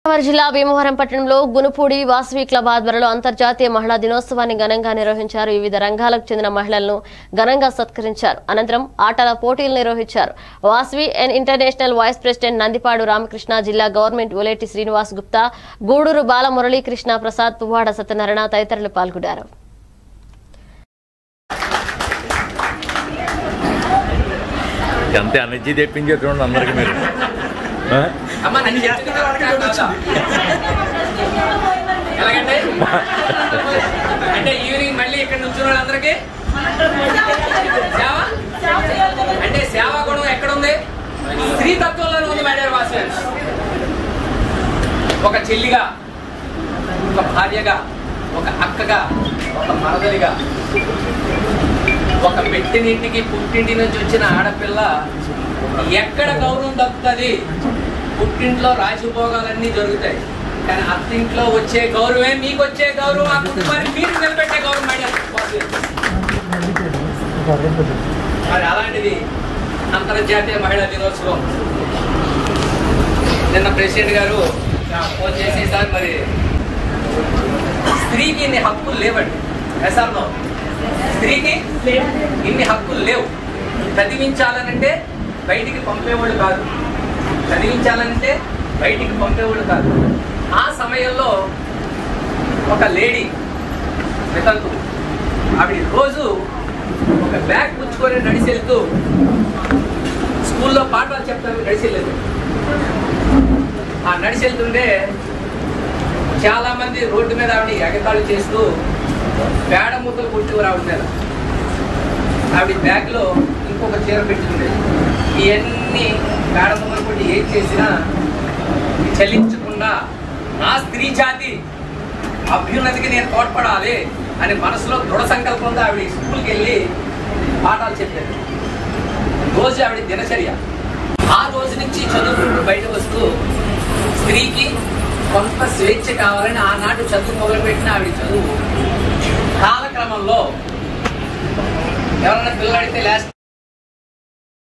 గోదావరి జిల్లా భీమవరం పట్టణంలో గునుపూడి వాసవి క్లబ్ ఆధ్వర్యంలో అంతర్జాతీయ మహిళా దినోత్సవాన్ని ఘనంగా నిర్వహించారు వివిధ రంగాలకు చెందిన మహిళలను ఘనంగా సత్కరించారు అనంతరం ఆటల పోటీలు నిర్వహించారు Vasavi and international vice president Nandipadu Ramakrishna జిల్లా గవర్నమెంట్ ఒలేటి శ్రీనివాస్ గుప్తా గూడూరు బాల మురళీకృష్ణ ప్రసాద్ పువ్వాడ సత్యనారాయణ తదితరులు పాల్గొన్నారు ఎంత ఎనర్జీ తెప్పించే చూడండి అందరికి మీరు ఆ? అమ్మ నన్ను చెప్తున్నా ఎలాగంటే అంటే ఈవినింగ్ మళ్ళీ ఇక్కడ నుంచి వాళ్ళందరికీ సేవ అంటే సేవ గుణం ఎక్కడ ఉంది స్త్రీ తత్వంలో ఉంది మేడం వాసు ఒక చెల్లిగా ఒక భార్యగా ఒక అక్కగా ఒక మరదలిగా ఒక మెట్టినింటికి పుట్టింటి నుంచి వచ్చిన ఆడపిల్ల ఎక్కడ గౌరవం దక్కుతుంది పుట్టింట్లో రాజభోగాలన్నీ జరుగుతాయి కానీ అత్తింట్లో వచ్చే గౌరవమే మీకు వచ్చే గౌరవం ఆ కుటుంబానికి మీరు నిలబెట్టే గౌరవం మేడం వాసు మరి అలాంటిది అంతర్జాతీయ మహిళా దినోత్సవం నిన్న ప్రెసిడెంట్ గారు ఫోన్ చేసి సార్ మరి స్త్రీకి ఇన్ని హక్కులు లేవండి ఎసార్నో స్త్రీకి ఇన్ని హక్కులు లేవు చదివించాలనంటే బయటికి పంపేవాళ్ళు కాదు చదివించాలంటే బయటికి పంపేవాళ్ళు కాదు ఆ సమయంలో ఒక లేడీ వితంతు ఆవిడ రోజు ఒక బ్యాగ్ పుచ్చుకొని నడిచి వెళ్తూ స్కూల్లో పాఠాలు చెప్తాను నడిచి వెళ్ళేది ఆ నడిచి వెళ్తుంటే చాలా మంది రోడ్డు మీద ఆవిడ ఎగతాళి చేస్తూ పేడ ముద్దలు కొట్టేవారు ఆవిడ మీద ఆవిడ బ్యాగ్ లో ఇంకొక చీర పెట్టుకుంది ఇవన్నీ పేడ ముద్దలు కొట్టి ఏం చేసినా చలించకుండా నా స్త్రీ జాతి అభ్యున్నతికి నేను తోడ్పడాలి అని మనసులో దృఢ సంకల్పంతో ఆవిడ స్కూల్కి వెళ్ళి పాఠాలు చెప్పారు రోజు ఆవిడ దినచర్య ఆ రోజు నుంచి చదువుకుంటూ బయట వస్తూ స్త్రీకి కొంత స్వేచ్ఛ కావాలని ఆనాడు చదువు మొదలుపెట్టిన ఆవిడ చదువు కాలక్రమంలో ఎవరైనా పిల్లలు అడిగితే లాస్ట్